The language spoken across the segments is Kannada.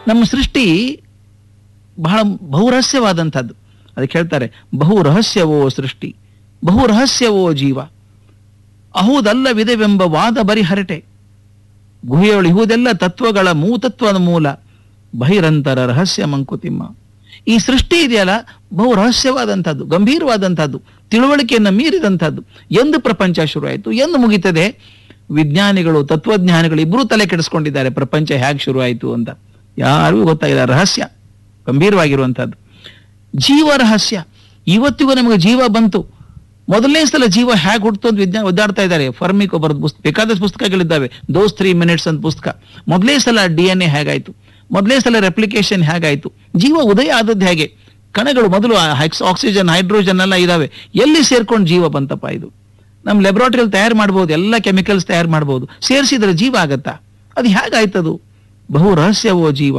ನಮ್ಮ ಸೃಷ್ಟಿ ಬಹಳ ಬಹುರಹಸ್ಯವಾದಂಥದ್ದು ಅದಕ್ಕೆ ಹೇಳ್ತಾರೆ ಬಹು ರಹಸ್ಯವೋ ಸೃಷ್ಟಿ ಬಹು ರಹಸ್ಯವೋ ಜೀವ ಅಹುದಲ್ಲವಿದೆವೆಂಬ ವಾದ ಬರಿ ಹರಟೆ ಗುಹೆಯೊಳು ಇಹುದೆಲ್ಲ ತತ್ವಗಳ ಮೂತತ್ವದ ಮೂಲ ಬಹಿರಂತರ ರಹಸ್ಯ ಮಂಕುತಿಮ್ಮ ಈ ಸೃಷ್ಟಿ ಇದೆಯಲ್ಲ ಬಹು ರಹಸ್ಯವಾದಂಥದ್ದು ಗಂಭೀರವಾದಂಥದ್ದು ತಿಳುವಳಿಕೆಯನ್ನು ಮೀರಿದಂಥದ್ದು ಎಂದು ಪ್ರಪಂಚ ಶುರುವಾಯಿತು ಎಂದು ಮುಗಿತದೆ ವಿಜ್ಞಾನಿಗಳು ತತ್ವಜ್ಞಾನಿಗಳು ಇಬ್ಬರೂ ತಲೆ ಕೆಡಿಸ್ಕೊಂಡಿದ್ದಾರೆ ಪ್ರಪಂಚ ಹೇಗೆ ಶುರುವಾಯಿತು ಅಂತ ಯಾರಿಗೂ ಗೊತ್ತಾಗಿಲ್ಲ ರಹಸ್ಯ ಗಂಭೀರವಾಗಿರುವಂಥದ್ದು ಜೀವ ರಹಸ್ಯ ಇವತ್ತಿಗೂ ನಮಗೆ ಜೀವ ಬಂತು ಮೊದಲನೇ ಸಲ ಜೀವ ಹೇಗೆ ಹುಡ್ತು ಅಂತ ವಿಜ್ಞಾನ ಒದ್ದಾಡ್ತಾ ಇದ್ದಾರೆ ಫರ್ಮಿಕ್ ಒಬ್ಬರದ್ದು ಪುಸ್ತಕ ಬೇಕಾದಷ್ಟು ಪುಸ್ತಕಗಳಿದ್ದಾವೆ ದೋಸ್ ತ್ರೀ ಮಿನಿಟ್ಸ್ ಅಂತ ಪುಸ್ತಕ ಮೊದಲೇ ಸಲ ಡಿ ಎನ್ ಎ ಹೇಗಾಯ್ತು ಮೊದಲೇ ಸಲ ರೆಪ್ಲಿಕೇಶನ್ ಹೇಗಾಯ್ತು ಜೀವ ಉದಯ ಆದದ್ದು ಹೇಗೆ ಕಣಗಳು ಮೊದಲು ಆಕ್ಸಿಜನ್ ಹೈಡ್ರೋಜನ್ ಎಲ್ಲ ಇದಾವೆ ಎಲ್ಲಿ ಸೇರ್ಕೊಂಡು ಜೀವ ಬಂತಪ್ಪ ಇದು ನಮ್ಮ ಲ್ಯಾಬ್ರಾಟರಿಯಲ್ಲಿ ತಯಾರು ಮಾಡ್ಬೋದು ಎಲ್ಲ ಕೆಮಿಕಲ್ಸ್ ತಯಾರು ಮಾಡ್ಬೋದು ಸೇರಿಸಿದ್ರೆ ಜೀವ ಆಗತ್ತಾ ಅದು ಹೇಗಾಯ್ತದು ಬಹು ರಹಸ್ಯವೋ ಜೀವ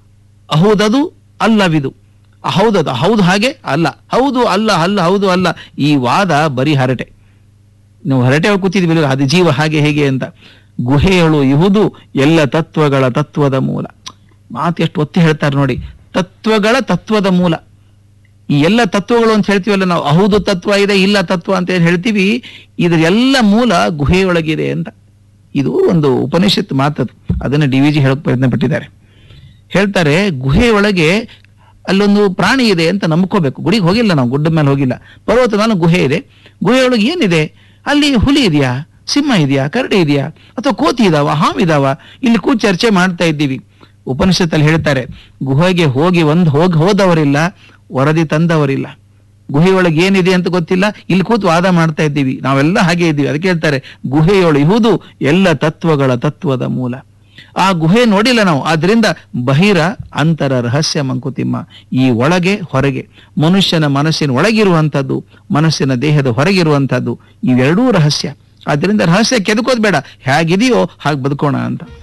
ಹೌದದು ಅಲ್ಲವಿದು ಹೌದದು ಹೌದು ಹಾಗೆ ಅಲ್ಲ ಹೌದು ಅಲ್ಲ ಅಲ್ಲ ಹೌದು ಅಲ್ಲ ಈ ವಾದ ಬರೀ ಹರಟೆ ನೀವು ಹರಟೆ ಒಳಗೆ ಕೂತಿದ್ವಿ ಅದು ಜೀವ ಹಾಗೆ ಹೇಗೆ ಅಂತ ಗುಹೆಯಳು ಇಹುದು ಎಲ್ಲ ತತ್ವಗಳ ತತ್ವದ ಮೂಲ ಮಾತು ಎಷ್ಟು ಒತ್ತಿ ಹೇಳ್ತಾರೆ ನೋಡಿ ತತ್ವಗಳ ತತ್ವದ ಮೂಲ ಈ ಎಲ್ಲ ತತ್ವಗಳು ಅಂತ ಹೇಳ್ತೀವಲ್ಲ ನಾವು ಹೌದು ತತ್ವ ಇದೆ ಇಲ್ಲ ತತ್ವ ಅಂತ ಏನ್ ಹೇಳ್ತೀವಿ ಇದ್ರ ಎಲ್ಲ ಮೂಲ ಗುಹೆಯೊಳಗಿದೆ ಅಂತ ಇದು ಒಂದು ಉಪನಿಷತ್ ಮಾತದು ಅದನ್ನ ಡಿ ವಿ ಜಿ ಹೇಳಕ್ ಪ್ರಯತ್ನ ಪಟ್ಟಿದ್ದಾರೆ ಹೇಳ್ತಾರೆ ಗುಹೆಯೊಳಗೆ ಅಲ್ಲೊಂದು ಪ್ರಾಣಿ ಇದೆ ಅಂತ ನಂಬ್ಕೋಬೇಕು ಗುಡಿಗೆ ಹೋಗಿಲ್ಲ ನಾವು ಗುಡ್ಡ ಮೇಲೆ ಹೋಗಿಲ್ಲ ಪರ್ವತ ಮೇಲೆ ಗುಹೆ ಇದೆ ಗುಹೆಯೊಳಗೆ ಏನಿದೆ ಅಲ್ಲಿ ಹುಲಿ ಇದೆಯಾ ಸಿಂಹ ಇದೆಯಾ ಕರಡಿ ಇದೆಯಾ ಅಥವಾ ಕೋತಿ ಇದಾವ ಹಾವು ಇದಾವ ಇಲ್ಲಿ ಕೂತ್ ಚರ್ಚೆ ಮಾಡ್ತಾ ಇದ್ದೀವಿ ಉಪನಿಷತ್ತಲ್ಲಿ ಹೇಳ್ತಾರೆ ಗುಹೆಗೆ ಹೋಗಿ ಒಂದ್ ಹೋಗಿ ಹೋದವರಿಲ್ಲ ವರದಿ ತಂದವರಿಲ್ಲ ಗುಹೆಯೊಳಗೆ ಏನಿದೆ ಅಂತ ಗೊತ್ತಿಲ್ಲ ಇಲ್ಲಿ ಕೂತು ವಾದ ಮಾಡ್ತಾ ಇದ್ದೀವಿ ನಾವೆಲ್ಲ ಹಾಗೆ ಇದ್ದೀವಿ ಅದಕ್ಕೆ ಹೇಳ್ತಾರೆ ಗುಹೆಯೊಳು ಇಹುದು ಎಲ್ಲ ತತ್ವಗಳ ತತ್ವದ ಮೂಲ ಆ ಗುಹೆ ನೋಡಿಲ್ಲ ನಾವು ಆದ್ರಿಂದ ಬಹಿರ ಅಂತರ ರಹಸ್ಯ ಮಂಕುತಿಮ್ಮ ಈ ಒಳಗೆ ಹೊರಗೆ ಮನುಷ್ಯನ ಮನಸ್ಸಿನ ಒಳಗಿರುವಂಥದ್ದು ಮನಸ್ಸಿನ ದೇಹದ ಹೊರಗಿರುವಂಥದ್ದು ಇವೆರಡೂ ರಹಸ್ಯ ಆದ್ರಿಂದ ರಹಸ್ಯ ಕೆದಕೋದ್ ಬೇಡ ಹೇಗಿದೆಯೋ ಹಾಗೆ ಬದುಕೋಣ ಅಂತ